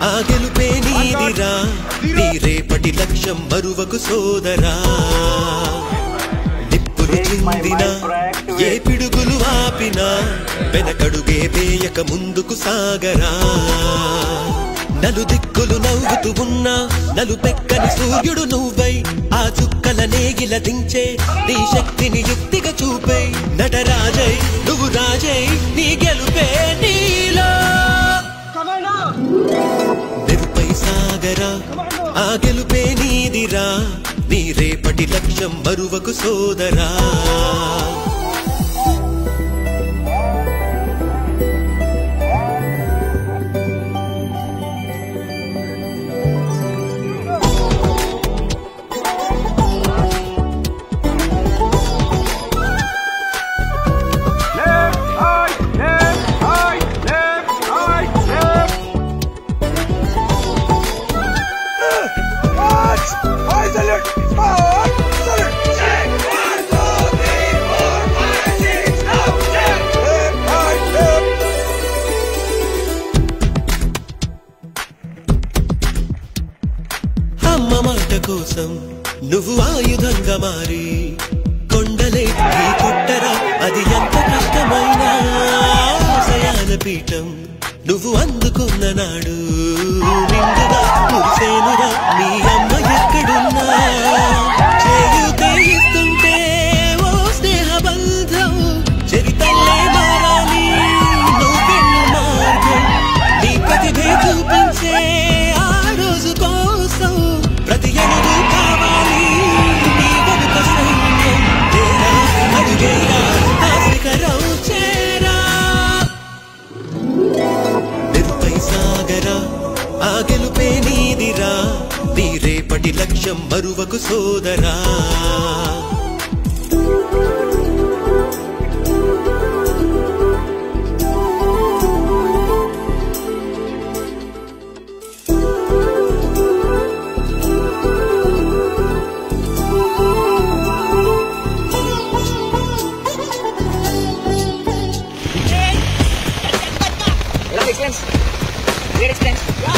ఆ గెలుపే నీదిరా నీ రేపటి లక్ష్యం మరువకు సోదరా నిప్పులు చిందినా ఏ పిడుగులు ఆపినా వెనకడుగే వేయక ముందుకు సాగరా నలు దిక్కులు నవ్వుతూ ఉన్నా నలు పెక్కని సూర్యుడు నువ్వై ఆ చుక్కల నేగిల దించే నీ శక్తిని యుక్తిగా చూపై నటరాజై నువ్వు రాజై నీ గెలుపే నీలో నిరుపై సాగరా ఆ గెలుపే నీదిరా నీ రేపటి లక్ష్యం మరువకు సోదరా Left, right, left, right, left, right, left. March! I salute! March! Salute! Check! One, two, three, four, five, six, up, check! Left, right, left. అమ్మ మాట కోసం నువ్వు ఆయుధంగా మారి కొండలే నీ కొట్టరా అది ఎంత కష్టమైనా శయాన పీఠం నువ్వు అందుకున్న నాడు నిండుగా మురిసేనురా నీ అమ్మ ఎక్కడున్నా చేయుతే ఇస్తుంటే ఓ స్నేహ బంధం చరితల్లే మారాలి నువ్వెన్ను మార్గం నీ ప్రతిభే చూపించే ఆ రోజు కోసం ప్రతి అడుగు కావాలి నీ వెనుక సైన్యం తేరా అడుగేరా ఆ శిఖరం చేరా నిరుపై సాగరా ఆ గెలుపే నీదిరా నీ రేపటి లక్ష్యం మరువకు సోదరా Hello, friends. Great friends.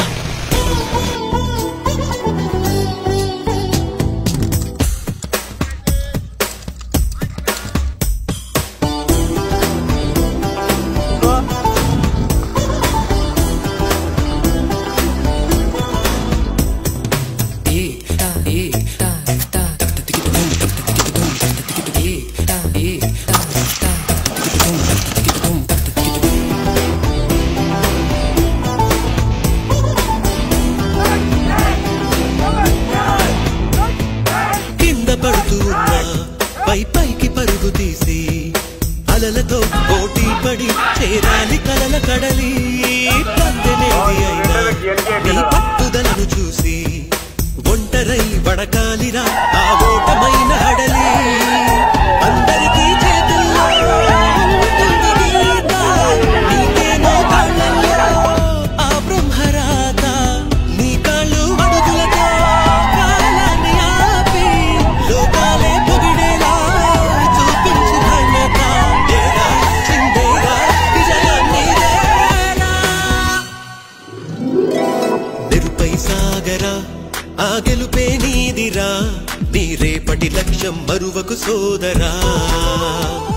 కింద పడుతూ ఉన్నా పై పైకి పరుగు తీసి అలలతో పోటీ పడి చేరాలి కలల కడలి పందెమేది అయినా నీ పట్టుదలను చూసి ఒంటరై వడకాలిరా ఆ ఓటమైన హడలి అందరికీ చేతుల్లో ఉంటుంది గీత. నీకేమో కాళ్ళల్లో ఆ బ్రహ్మరాత నీ కాళ్ళు అడుగులతో కాలాన్ని ఆపి లోకాలే పొగిడేలా చూపించు ఘనత ఏరా చిందేరా విజయాన్ని రేరా నిరుపై సాగరా ఆ గెలుపే నీదిరా నీ రేపటి లక్ష్యం మరువకు సోదరా